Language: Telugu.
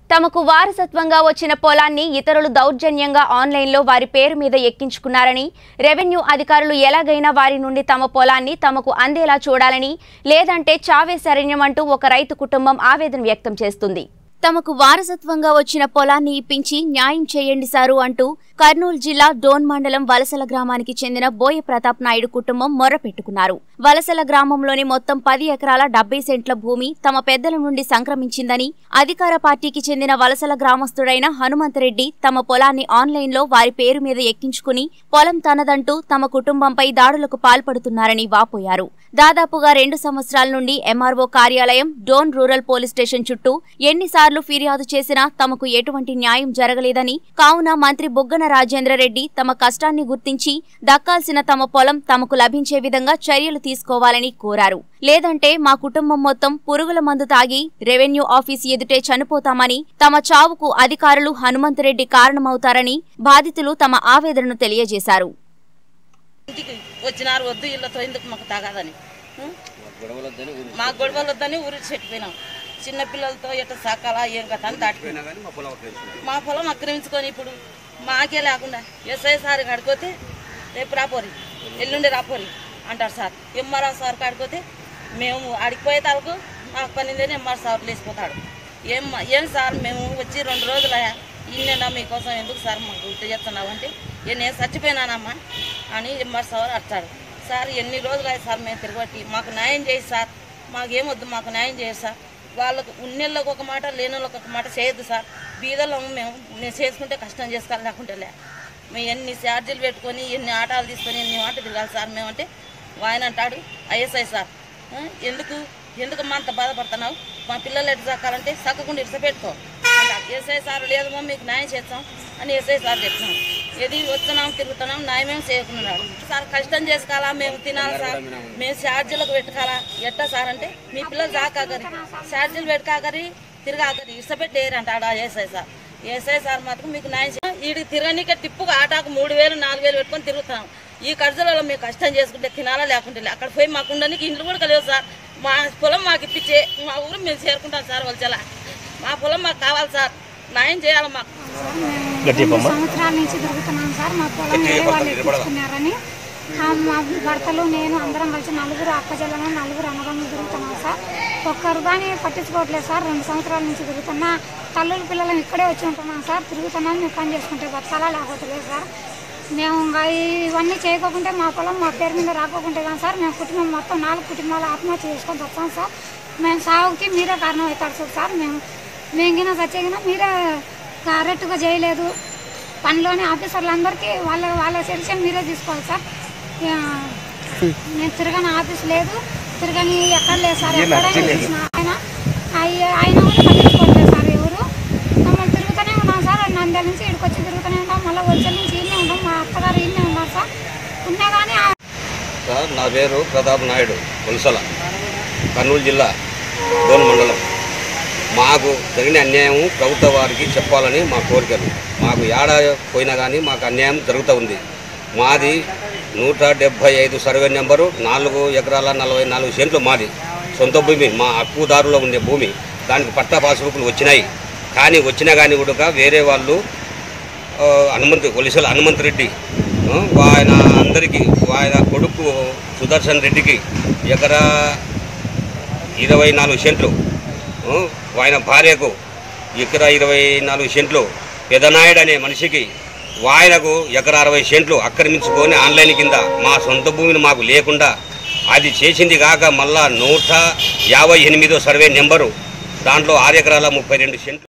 తమకు వారసత్వంగా వచ్చిన పొలాన్ని ఇతరులు దౌర్జన్యంగా ఆన్లైన్లో వారి పేరు మీద ఎక్కించుకున్నారని రెవెన్యూ అధికారులు ఎలాగైనా వారి నుండి తమ పొలాన్ని తమకు అందేలా చూడాలని లేదంటే చావే శరణ్యమంటూ ఒక రైతు కుటుంబం ఆవేదన వ్యక్తం చేస్తుంది తమకు వారసత్వంగా వచ్చిన పొలాన్ని ఇప్పించి న్యాయం చేయండి సారు అంటూ కర్నూలు జిల్లా డోన్ మండలం వలసల గ్రామానికి చెందిన బోయ ప్రతాప్ నాయుడు కుటుంబం మొర్ర పెట్టుకున్నారు వలసల గ్రామంలోని మొత్తం పది ఎకరాల డెబ్బై సెంట్ల భూమి తమ పెద్దల నుండి సంక్రమించిందని అధికార పార్టీకి చెందిన వలసల గ్రామస్తుడైన హనుమంతరెడ్డి తమ పొలాన్ని ఆన్లైన్లో వారి పేరు మీద ఎక్కించుకుని పొలం తనదంటూ తమ కుటుంబంపై దాడులకు పాల్పడుతున్నారని వాపోయారు దాదాపుగా రెండు సంవత్సరాల నుండి ఎంఆర్ఓ కార్యాలయం డోన్ రూరల్ పోలీస్ స్టేషన్ చుట్టూ ఎన్నిసార్లు ఫిర్యాదు చేసినా తమకు ఎటువంటి న్యాయం జరగలేదని కావున మంత్రి బొగ్గన రాజేంద్ర రెడ్డి తమ కష్టాన్ని గుర్తించి దక్కాల్సిన తమ పొలం తమకు లభించే విధంగా చర్యలు తీసుకోవాలని కోరారు లేదంటే మా కుటుంబం మొత్తం పురుగుల మందు తాగి రెవెన్యూ ఆఫీస్ ఎదుటే చనిపోతామని తమ చావుకు అధికారులు హనుమంతరెడ్డి కారణమవుతారని బాధితులు తమ ఆవేదనను తెలియజేశారు ఇంటికి వచ్చినారు వద్దు ఇళ్ళతో ఎందుకు మాకు తాగదని ఉం? మా గొడవలు వద్దని ఊరి చెట్టిపోయినాం చిన్న పిల్లలతో ఎట్ట సాకాలా ఏం కథ అని దాటిపోయినాం మా పొలం ఆక్రమించుకొని ఇప్పుడు మాకే లేకుండా ఎస్ఐ సార్ కాడిపోతే రేపు రాపోరి ఎల్లుండి రాపోరి అంటారు సార్ ఎంఆర్ఆర్ సార్ కాడిపోతే మేము ఆడికి తాలకు మాకు పనిందని ఎంఆర్ సార్ లేచిపోతాడు ఏం ఏం సార్ మేము వచ్చి రెండు రోజుల ఇన్నేనా మీకోసం ఎందుకు సార్ మాకు ఇట్ట చేస్తున్నావు అంటే "ఏ, నేను చచ్చిపోయినానమ్మా అని ఎంఆర్ సార్ అడతాడు సార్ ఎన్ని రోజులు అయ్యి సార్ మేము తిరగబట్టి మాకు న్యాయం చేయి సార్ మాకేమొద్దు మాకు న్యాయం చేయదు సార్ వాళ్ళకు ఉన్నోళ్ళకి ఒక మాట లేనోళ్ళకి ఒక మాట చేయొద్దు సార్ బీదలం మేము నేను చేసుకుంటే కష్టం చేసుకోవాలి లేకుంటే లే మేము ఎన్ని ఛార్జీలు పెట్టుకొని ఎన్ని ఆటాలు తీసుకొని ఎన్ని ఆట తిరగాలి సార్ మేమంటే ఆయన అంటాడు ఐఎస్ఐ సార్ "ఆ, ఎందుకు ఎందుకు మా అంత బాధపడుతున్నావు మా పిల్లలు ఎటు సాకాలంటే సక్కకుండా ఇడిస పెట్టుకో అంటాడు ఎస్ఐ సార్ లేదమ్మా మీకు న్యాయం చేస్తాం అని ఎస్ఐ సార్ చెప్తున్నాం ఏది వస్తున్నాం తిరుగుతున్నాం న్యాయమేం చేయకున్నాడు సార్ కష్టం చేసుకోవాలా మేము తినాలి సార్ మేము ఛార్జీలకు పెట్టుకోవాలా ఎట్టా సార్ అంటే మీ పిల్లలు సాకాకరి ఛార్జీలు పెట్టుకాకరి తిరగాకరి ఇష్టపెట్టేయరు అంటాడు ఆ ఎస్ఐ సార్ ఎస్ఐ సార్ మాత్రం మీకు న్యాయం చేయ వీడికి తిరగనీకే టిప్పుకు ఆటాకు మూడు వేలు నాలుగు వేలు పెట్టుకొని తిరుగుతున్నాం ఈ ఖర్చులలో మేము కష్టం చేసుకుంటే తినాలా లేకుంటే లే. అక్కడ పోయి మాకు ఉండడానికి ఇండ్లు కూడా లేవు సార్ మా పొలం మాకు ఇప్పించే మా ఊరు మేము చేరుకుంటాం సార్ వాళ్ళ మా పొలం మాకు కావాలి సార్ న్యాయం చేయాలి మాకు రెండు సంవత్సరాల నుంచి తిరుగుతున్నాం సార్ మా పొలం వేరే వాళ్ళు ఎక్కించుకున్నారని ఆ, మా భర్తలు నేను అందరం కలిసి నలుగురు అక్కజల్లను నలుగురు అన్నదమ్ములు తిరుగుతున్నాం సార్ ఒక్కరు కానీ పట్టించుకోవట్లేదు సార్ రెండు సంవత్సరాల నుంచి తిరుగుతున్నా తల్లుల పిల్లలు ఇక్కడే వచ్చి ఉంటున్నాం సార్ తిరుగుతున్నాం మేము పని చేసుకుంటే బతకాలా లేకపోతే లేదు సార్ మేము ఇంకా ఇవన్నీ చేయకోకుంటే మా పొలం మా పేరు మీద రాకోకుంటే కానీ సార్ మేము కుటుంబం మొత్తం నాలుగు కుటుంబాలు ఆత్మహత్య చేసుకొని వస్తాం సార్ మేము సాగుకి మీరే కారణం అవుతారు సార్ సార్ మేము మేము గిన చచ్చేగిన మీరే కరెక్ట్గా చేయలేదు పనిలోని ఆఫీసర్లందరికీ వాళ్ళ వాళ్ళ సెక్షన్ మీరే తీసుకోవాలి సార్ ఆ, నేను తిరగని ఆఫీస్ లేదు తిరగని ఎక్కడ లేదు సార్ ఎక్కడైనా చూసిన ఆయన అయ్య- ఆయన కూడా పట్టించుకోవట్లేదు సార్ ఎవరు మమ్మల్ని తిరుగుతూనే ఉన్నాం సార్ నంద్యాల నుంచి ఇక్కడికి వచ్చి తిరుగుతూనే ఉంటాం మళ్ళీ వచ్చే నుంచి ఇన్నే ఉంటాం మా అత్తగారు ఇన్నే ఉన్నారు సార్ ఉన్నా కానీ ఆ- సార్ నా పేరు ప్రతాప్ నాయుడు పులసల కర్నూలు జిల్లా డోన్ మండలం మాకు జరిగిన అన్యాయం ప్రభుత్వ వారికి చెప్పాలని మా కోరికలు మాకు ఏడ పోయినా కానీ మాకు అన్యాయం జరుగుతూ ఉంది మాది నూట డెబ్భై ఐదు సర్వే నెంబరు నాలుగు ఎకరాల నలభై నాలుగు సెంట్లు మాది సొంత భూమి మా హక్కుదారులో ఉండే భూమి దానికి పట్టా పాస్బుక్లు వచ్చినాయి కానీ వచ్చినా కానీ కూడా వేరే వాళ్ళు ఆ, హనుమంత్ ఒలిసల హనుమంత్ రెడ్డి ఆ, ఆయన అందరికీ ఆయన కొడుకు సుదర్శన్ రెడ్డికి ఎకరా ఇరవై నాలుగు సెంట్లు ఆ, ఆయన భార్యకు ఎకరా ఇరవై నాలుగు సెంట్లు పెదనాయుడు అనే మనిషికి ఆయనకు ఎకరా అరవై సెంట్లు ఆక్రమించుకొని ఆన్లైన్ కింద మా సొంత భూమిని మాకు లేకుండా అది చేసింది కాక మళ్ళా నూట యాభై ఎనిమిదో సర్వే నెంబరు దాంట్లో ఆరు ఎకరాల ముప్పై రెండు సెంట్లు